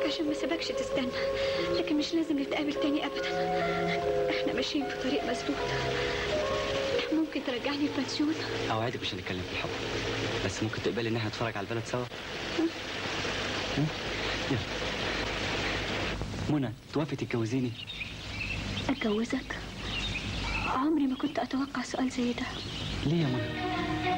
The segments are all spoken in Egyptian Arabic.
لك عشان ما سيبكش تستنى لكن مش لازم نتقابل تاني ابدا احنا ماشيين في طريق مسدود ممكن ترجعني البنسيون اوعدك مش هنتكلم في الحب بس ممكن تقبلي ان احنا نتفرج على البلد سوا ها؟ يلا منى توافقي تتجوزيني اتجوزك عمري ما كنت اتوقع سؤال زي ده ليه يا منى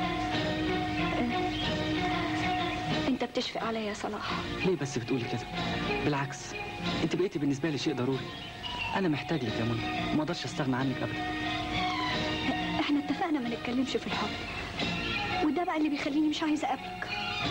انت بتشفق عليا يا صلاح ليه بس بتقولي كده بالعكس انت بقيتي بالنسبه لي شيء ضروري انا محتاج لك يا منى ما اقدرش استغنى عنك ابدا احنا اتفقنا ما نتكلمش في الحب وده بقى اللي بيخليني مش عايزه اقابلك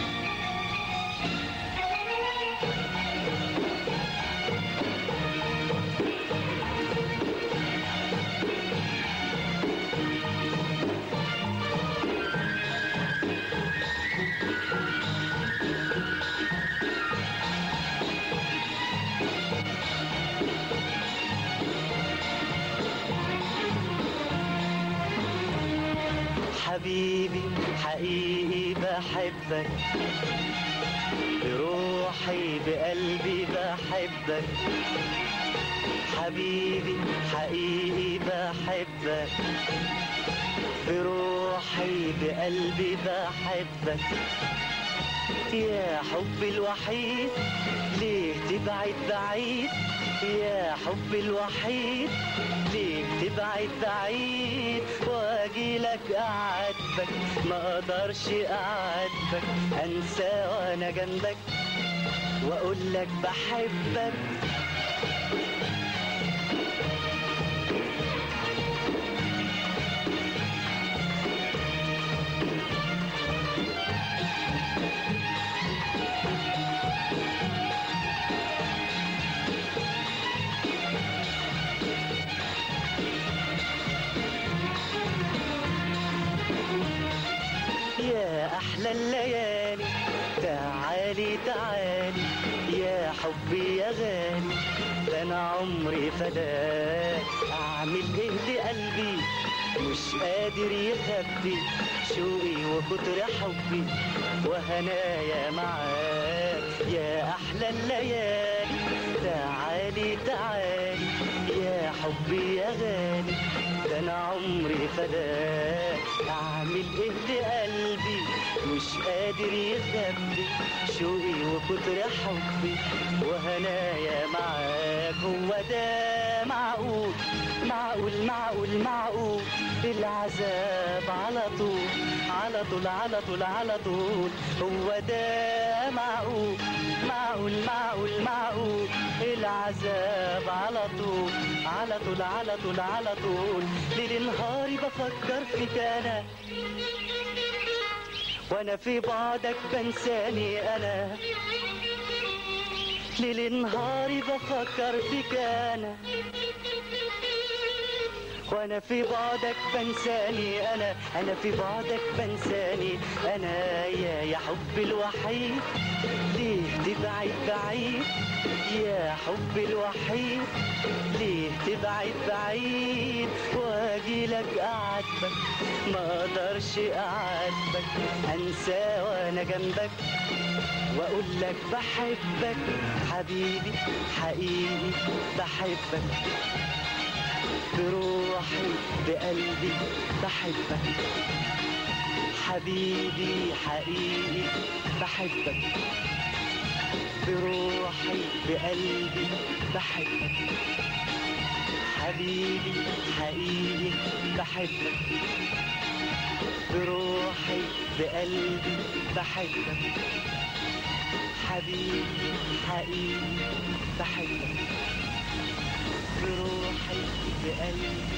حبيبي حقيقي بحبك بروحي بقلبي بحبك حبيبي حقيقي بحبك بروحي بقلبي بحبك يا حبي الوحيد ليه تبعد بعيد يا حبي الوحيد ليه تبعد بعيد واجي لك اعاتبك ما اقدرش اعاتبك انسى وانا جنبك واقول لك بحبك يا احلى الليالي تعالي تعالي يا حبي يا غالي ده انا عمري فداك اعمل ايه لقلبي مش قادر يخبي شوقي وكتر حبي وهنايا معاك يا احلى الليالي تعالي تعالي يا حبي يا غالي ده انا عمري فداك اعمل ايه لقلبي مش قادر يخبي شوقي وكتر حبي وهنايا معاك هو ده معقول معقول معقول معقول العذاب على طول على طول على طول على طول هو ده معقول معقول معقول معقول العذاب على طول على طول على طول على طول ليل نهاري بفكر فيك انا وانا في بعدك بنساني انا ليل نهاري بفكر فيك انا وانا في بعدك بنساني انا انا في بعدك بنساني انا يا يا حبي الوحيد ليه تبعد بعيد يا حبي الوحيد ليه تبعد بعيد واجي لك اعاتبك ما اقدرش اعاتبك انسى وانا جنبك واقول لك بحبك حبيبي حقيقي بحبك بروحي بقلبي بحبك حبيبي حقيقي بحبك بروحي بقلبي بحبك حبيبي حقيقي بحبك بروحي بقلبي بحبك حبيبي حقيقي بحبك بروحي بقلبي